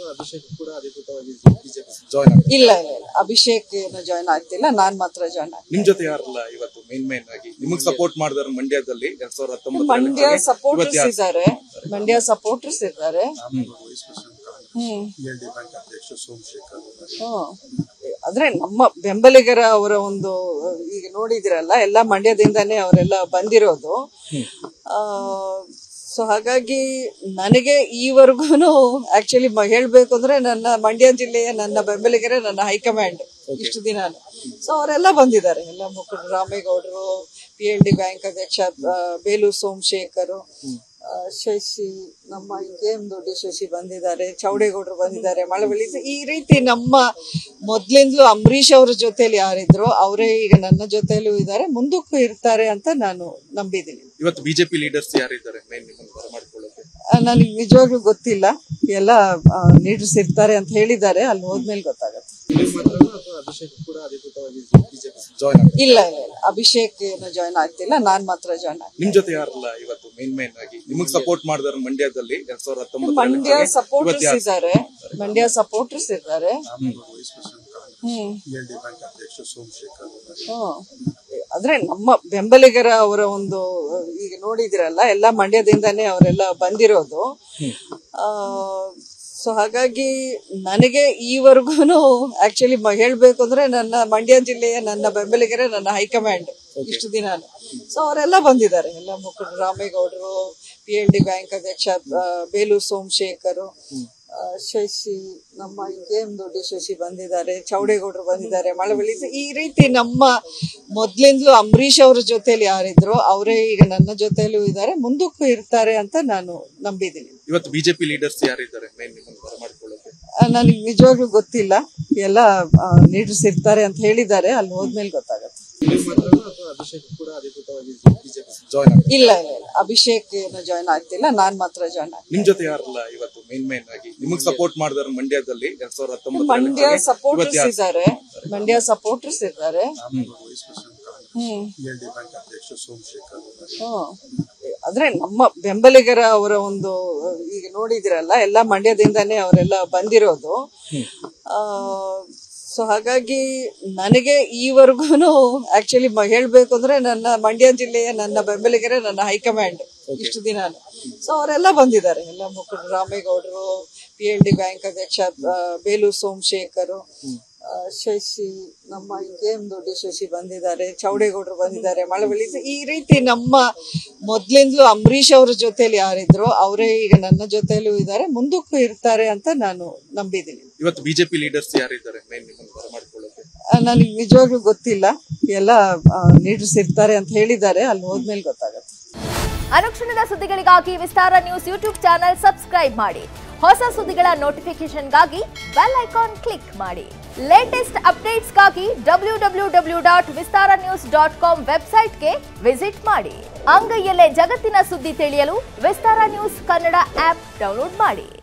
ಅಭಿಷೇಕ್ ಕೂಡ ಅಧಿಕೃತವಾಗಿ BJP join ಆಗಿದೆ ಇಲ್ಲ ಇಲ್ಲ ಇಲ್ಲ ಅಭಿಷೇಕ್ ಏನು ಜಾಯ್ನ್ ಆಗ್ತಿಲ್ಲ ನಾನ್ ಮಾತ್ರ ಜಾಯ್ನ್ ಆಗ್ತೀನಿ ನಿಮ್ ಜೊತೆ ಯಾರಲ್ಲ ಇವತ್ತು ಮೇನ್ ಮೇನ್ ಆಗಿ ನಿಮಗ್ ಸಪೋರ್ಟ್ ಮಾಡಿದಾರೆ ಮಂಡ್ಯದಲ್ಲಿ ಎರಡ್ ಸಾವಿರದ ಹತ್ತೊಂಬತ್ತು ಮಂಡ್ಯ ಸಪೋರ್ಟರ್ಸ್ ಇದ್ದಾರೆ ಮಂಡ್ಯ ಸಪೋರ್ಟರ್ಸ್ ಇದ್ದಾರೆ ಹ್ಮ್ ಹ್ಮ್. ಅಂದ್ರೆ ನಮ್ಮ ಬೆಂಬಲಿಗರ ಅವರ ಒಂದು ಈಗ ನೋಡಿದಿರಲ್ಲ ಎಲ್ಲ ಮಂಡ್ಯದಿಂದಾನೇ ಅವರೆಲ್ಲ ಬಂದಿರೋದು ಸೊ ಹಾಗಾಗಿ ನನಗೆ ಈವರೆಗೂ ಆಕ್ಚುಲಿ ಹೇಳ್ಬೇಕು ಅಂದ್ರೆ ನನ್ನ ಮಂಡ್ಯ ಜಿಲ್ಲೆಯ ನನ್ನ ಬೆಂಬಲಿಗರೇ ನನ್ನ ಹೈಕಮಾಂಡ್ ಇಷ್ಟು ದಿನ ಸೊ ಅವರೆಲ್ಲ ಬಂದಿದ್ದಾರೆ ಎಲ್ಲ ಮುಖಂಡರು ರಾಮೇಗೌಡರು ಪಿ ಎಲ್ ಡಿ ಬ್ಯಾಂಕ್ ಅಧ್ಯಕ್ಷ ಆ, ಬೇಲೂರು ಸೋಮಶೇಖರ್ ಆ, ಶಶಿ ನಮ್ಮ ಕೆ ಎಂ ದೊಡ್ಡ ಶಶಿ ಬಂದಿದ್ದಾರೆ ಚೌಡೇಗೌಡರು ಬಂದಿದ್ದಾರೆ ಮಳವಳ್ಳಿ ಈ ರೀತಿ ನಮ್ಮ ಮೊದ್ಲಿಂದಲೂ ಅಂಬರೀಷ್ ಅವ್ರ ಜೊತೆಲಿ ಯಾರಿದ್ರು ಅವರೇ ಈಗ ನನ್ನ ಜೊತೆಲೂ ಇದ್ದಾರೆ ಮುಂದಕ್ಕೂ ಇರ್ತಾರೆ ಅಂತ ನಾನು ನಂಬಿದ್ದೀನಿ ಇವತ್ತು ಬಿಜೆಪಿ ಲೀಡರ್ಸ್ ಯಾರಿದ್ದಾರೆ ಮೇನ್ ನಿಮ್ಮನ್ನು ಬರಮಾಡ್ಕೊಳ್ಳೋಕೆ ನನಗೆ ನಿಜವಾಗ್ಲೂ ಗೊತ್ತಿಲ್ಲ ಎಲ್ಲ ಲೀಡರ್ಸ್ ಇರ್ತಾರೆ ಅಂತ ಹೇಳಿದ್ದಾರೆ ಅಲ್ಲಿ ಹೋದ್ಮೇಲೆ ಗೊತ್ತಾಗುತ್ತೆ ಅಭಿಷೇಕ್ ಕೂಡ ಅಧಿಕೃತವಾಗಿ ಬಿಜೆಪಿ ಜಾಯ್ನ್ ಆಗಿದೆ ಇಲ್ಲ ಇಲ್ಲ ಇಲ್ಲ ಅಭಿಷೇಕ್ ಏನು ಜಾಯ್ನ್ ಆಗ್ತಿಲ್ಲ ನಾನ್ ಮಾತ್ರ ಜಾಯ್ನ್ ಆಗ್ತೀನಿ ನಿಮ್ ಜೊತೆ ಯಾರಲ್ಲ ಇವತ್ತು ಮೇನ್ ಮೇನ್ ಆಗಿ ನಿಮಗ್ ಸಪೋರ್ಟ್ ಮಾಡಿದಾರೆ ಮಂಡ್ಯದಲ್ಲಿ ಎರಡ್ ಸಾವಿರದ ಹತ್ತೊಂಬತ್ತು ಮಂಡ್ಯ ಸಪೋರ್ಟರ್ಸ್ ಇದ್ದಾರೆ ಮಂಡ್ಯ ಸಪೋರ್ಟರ್ಸ್ ಇದ್ದಾರೆ ಹ್ಮ್ ಹ್ಮ್. ಅಂದ್ರೆ ನಮ್ಮ ಬೆಂಬಲಿಗರ ಅವರ ಒಂದು ಈಗ ನೋಡಿದಿರಲ್ಲ ಎಲ್ಲ ಮಂಡ್ಯದಿಂದಾನೇ ಅವರೆಲ್ಲ ಬಂದಿರೋದು ಸೊ ಹಾಗಾಗಿ ನನಗೆ ಈವರೆಗೂ ಆಕ್ಚುಲಿ ಹೇಳ್ಬೇಕು ಅಂದ್ರೆ ನನ್ನ ಮಂಡ್ಯ ಜಿಲ್ಲೆಯ ನನ್ನ ಬೆಂಬಲಿಗರೇ ನನ್ನ ಹೈಕಮಾಂಡ್ ಇಷ್ಟು ದಿನ ಸೊ ಅವರೆಲ್ಲ ಬಂದಿದ್ದಾರೆ ಎಲ್ಲ ಮುಖಂಡರು ರಾಮೇಗೌಡರು ಪಿ ಎಲ್ ಡಿ ಬ್ಯಾಂಕ್ ಅಧ್ಯಕ್ಷ ಆ, ಬೇಲೂರು ಸೋಮಶೇಖರ್ ಆ, ಶಶಿ ನಮ್ಮ ಕೆ ಎಂ ದೊಡ್ಡ ಶಶಿ ಬಂದಿದ್ದಾರೆ ಚೌಡೇಗೌಡರು ಬಂದಿದ್ದಾರೆ ಮಳವಳ್ಳಿ ಈ ರೀತಿ ನಮ್ಮ ಮೊದ್ಲಿಂದಲೂ ಅಂಬರೀಷ್ ಅವ್ರ ಜೊತೆಲಿ ಯಾರಿದ್ರು ಅವರೇ ಈಗ ನನ್ನ ಜೊತೆಲೂ ಇದ್ದಾರೆ ಮುಂದಕ್ಕೂ ಇರ್ತಾರೆ ಅಂತ ನಾನು ನಂಬಿದ್ದೀನಿ ಇವತ್ತು ಬಿಜೆಪಿ ಲೀಡರ್ಸ್ ಯಾರಿದ್ದಾರೆ ಮೇನ್ ನಿಮ್ಮನ್ನು ಬರಮಾಡ್ಕೊಳ್ಳೋಕೆ ನನಗೆ ನಿಜವಾಗ್ಲೂ ಗೊತ್ತಿಲ್ಲ ಎಲ್ಲ ಲೀಡರ್ಸ್ ಇರ್ತಾರೆ ಅಂತ ಹೇಳಿದ್ದಾರೆ ಅಲ್ಲಿ ಹೋದ್ಮೇಲೆ ಗೊತ್ತಾಗುತ್ತೆ ಅಭಿಷೇಕ್ ಕೂಡ ಅಧಿಕೃತವಾಗಿ ಬಿಜೆಪಿ ಜಾಯ್ನ್ ಆಗಿದೆ ಇಲ್ಲ ಇಲ್ಲ ಇಲ್ಲ ಅಭಿಷೇಕ್ ಏನು ಜಾಯ್ನ್ ಆಗ್ತಿಲ್ಲ ನಾನ್ ಮಾತ್ರ ಜಾಯ್ನ್ ಆಗ್ತೀನಿ ನಿಮ್ ಜೊತೆ ಯಾರಲ್ಲ ಇವತ್ತು ಮೇನ್ ಮೇನ್ ಆಗಿ ನಿಮಗ್ ಸಪೋರ್ಟ್ ಮಾಡಿದಾರೆ ಮಂಡ್ಯದಲ್ಲಿ ಎರಡ್ ಸಾವಿರದ ಹತ್ತೊಂಬತ್ತು ಮಂಡ್ಯ ಸಪೋರ್ಟರ್ಸ್ ಇದ್ದಾರೆ ಮಂಡ್ಯ ಸಪೋರ್ಟರ್ಸ್ ಇದ್ದಾರೆ ಹ್ಮ್ ಹ್ಮ್. ಅಂದ್ರೆ ನಮ್ಮ ಬೆಂಬಲಿಗರ ಅವರ ಒಂದು ಈಗ ನೋಡಿದಿರಲ್ಲ ಎಲ್ಲ ಮಂಡ್ಯದಿಂದಾನೇ ಅವರೆಲ್ಲ ಬಂದಿರೋದು ಸೊ ಹಾಗಾಗಿ ನನಗೆ ಈವರೆಗೂ ಆಕ್ಚುಲಿ ಹೇಳ್ಬೇಕು ಅಂದ್ರೆ ನನ್ನ ಮಂಡ್ಯ ಜಿಲ್ಲೆಯ ನನ್ನ ಬೆಂಬಲಿಗರೇ ನನ್ನ ಹೈಕಮಾಂಡ್ ಇಷ್ಟು ದಿನ ಸೊ ಅವರೆಲ್ಲ ಬಂದಿದ್ದಾರೆ ಎಲ್ಲ ಮುಖಂಡರು ರಾಮೇಗೌಡರು ಪಿ ಎಲ್ ಡಿ ಬ್ಯಾಂಕ್ ಅಧ್ಯಕ್ಷ ಆ, ಬೇಲೂರು ಸೋಮಶೇಖರ್ ಆ, ಶಶಿ ನಮ್ಮ ಕೆ ಎಂ ದೊಡ್ಡ ಶಶಿ ಬಂದಿದ್ದಾರೆ ಚೌಡೇಗೌಡರು ಬಂದಿದ್ದಾರೆ ಮಳವಳ್ಳಿ ಈ ರೀತಿ ನಮ್ಮ ಮೊದ್ಲಿಂದಲೂ ಅಂಬರೀಷ್ ಅವ್ರ ಜೊತೆಲಿ ಯಾರಿದ್ರು ಅವರೇ ಈಗ ನನ್ನ ಜೊತೆಲೂ ಇದ್ದಾರೆ ಮುಂದಕ್ಕೂ ಇರ್ತಾರೆ ಅಂತ ನಾನು ನಂಬಿದ್ದೀನಿ ಇವತ್ತು ಬಿಜೆಪಿ ಲೀಡರ್ಸ್ ಯಾರಿದ್ದಾರೆ ಮೇನ್ ನಿಮ್ಮನ್ನು ಬರಮಾಡ್ಕೊಳ್ಳೋಕೆ ನನಗೆ ನಿಜವಾಗ್ಲೂ ಗೊತ್ತಿಲ್ಲ ಎಲ್ಲ ಲೀಡರ್ಸ್ ಇರ್ತಾರೆ ಅಂತ ಹೇಳಿದ್ದಾರೆ ಅಲ್ಲಿ ಹೋದ್ಮೇಲೆ ಗೊತ್ತಾಗುತ್ತೆ ಅನುಕ್ಷಣದ ಸುದ್ದಿಗಳಿಗಾಗಿ Vistara news YouTube channel subscribe ಮಾಡಿ ಹೊಸ ಸುದ್ದಿಗಳ ನೋಟಿಫಿಕೇಶನ್ಗಾಗಿ ಬೆಲ್ ಐಕಾನ್ ಕ್ಲಿಕ್ ಮಾಡಿ ಲೇಟೆಸ್ಟ್ ಅಪ್ಡೇಟ್ಸ್ಗಾಗಿ W W W dot Vistara news dot com ವೆಬ್ಸೈಟ್ಗೆ ವಿಸಿಟ್ ಮಾಡಿ ಅಂಗೈಯಲ್ಲೇ ಜಗತ್ತಿನ ಸುದ್ದಿ ತಿಳಿಯಲು Vistara news Kannada app download ಮಾಡಿ